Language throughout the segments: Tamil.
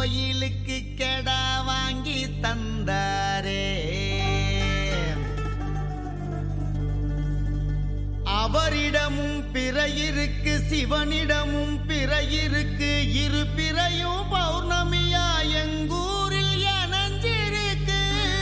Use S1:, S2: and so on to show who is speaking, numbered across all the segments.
S1: கோயிலுக்கு கெடா வாங்கி தந்தாரே அவரிடமும் பிறையிருக்கு சிவனிடமும் பிறையிருக்கு இரு பிறையும் பௌர்ணமியா எங்கூரில் எனஞ்சிருக்கு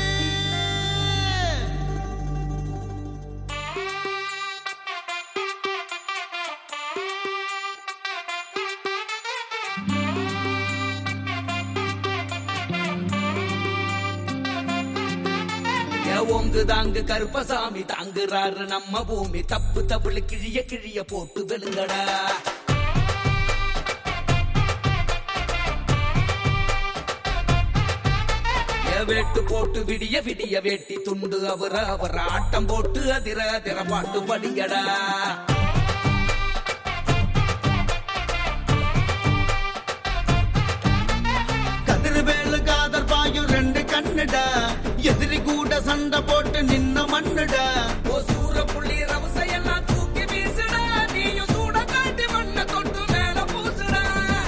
S2: ஓங்கு தாங்கு கருப்பசாமி தாங்குறாரு நம்ம பூமி தப்பு தப்புளு கிழிய கிழிய போட்டு வெளுங்கடா ஏ வேட்டு போட்டு விடிய விடிய வேட்டி துண்டு அவர அவர் ஆட்டம் போட்டு அதிர அதிர பாட்டு படிங்கடா
S1: கதிர்வேலு காதல் பாயும் ரெண்டு கண்ணுடா எதிரி கூட சண்டை போட்டு நின்ன மண்ணுடா
S2: ஓ சூர புள்ளி ரவசையெல்லாம் தூக்கி வீசுடா நீயும் சூட காட்டி மண்ண தொட்டு மேல பூசுடா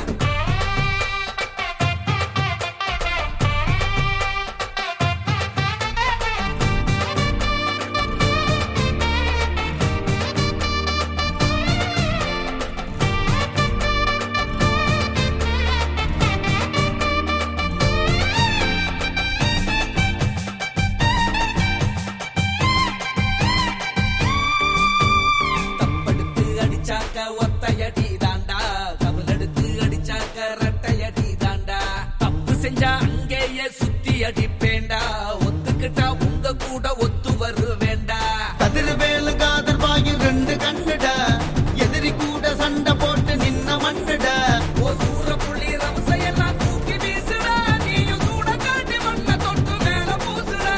S2: தப்படுத்து அடிச்சாக்க ஒத்தையடி தாண்டா கவலெடுத்து அடிச்சாக்க ரெட்டையடி தாண்டா தப்பு செஞ்சா அங்கேயே சுத்தி அடிப்பேண்டா ஒத்துக்கிட்டா உங்க கூட ஒத்து வருவேண்டா
S1: கதிர்வேலு காதல் பாயும் ரெண்டு கண்ணுடா எதிரி கூட சண்டை போட்டு நின்ன மண்ணுடா
S2: ஓ சூர புள்ளி ரவசையெல்லாம் தூக்கி வீசுடா நீயும் சூட காட்டி மண்ண தொட்டு மேல பூசுடா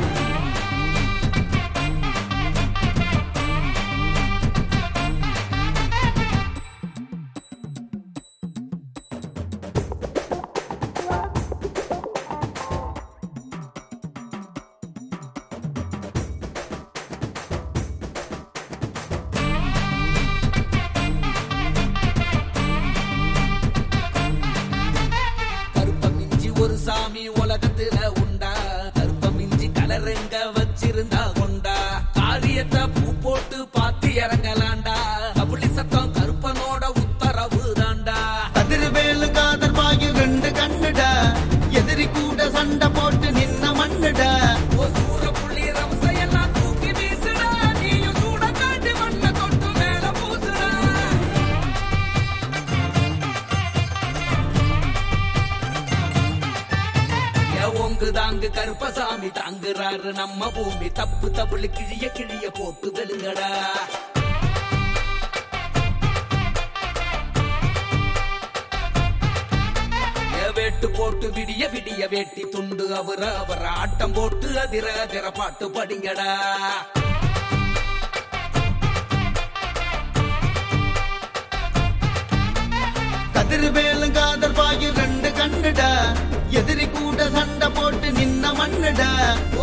S2: கருப்பமிஞ்சி ஒரு சாமி உலகத்துல உண்டா கருப்பமிஞ்சி கலருங்க வச்சிருந்தா கொண்டா காரியத்தை பூ போட்டு பார்த்து இறங்கலாண்டா கபுளி சத்தம் கருப்பனோட உத்தரவு தாண்டா
S1: கதிர்வேலு காதல் பாயும் ரெண்டு கண்ணுடா எதிரி கூட சண்டை போட்டு நின்ன மண்ணுடா
S2: ஓ சூர புள்ளி ரவசையெல்லாம் தூக்கி வீசுடா நீயும் சூட காட்டி மண்ண தொட்டு மேல பூசுடா ஓங்கு தாங்கு கருப்பசாமி தாங்குறாரு நம்ம பூமி தப்பு தப்புளு கிழிய கிழிய போட்டு வெளுங்கடா ஏ வேட்டு போட்டு விடிய விடிய வேட்டி துண்டு அவர அவர் ஆட்டம் போட்டு அதிர அதிர பாட்டு படிங்கடா
S1: கதிர்வேலு காதல் பாயும் ரெண்டு கண்ணுடா எதிரி கூட சண்டை போட்டு நின்ன மண்ணுடா
S2: ஓ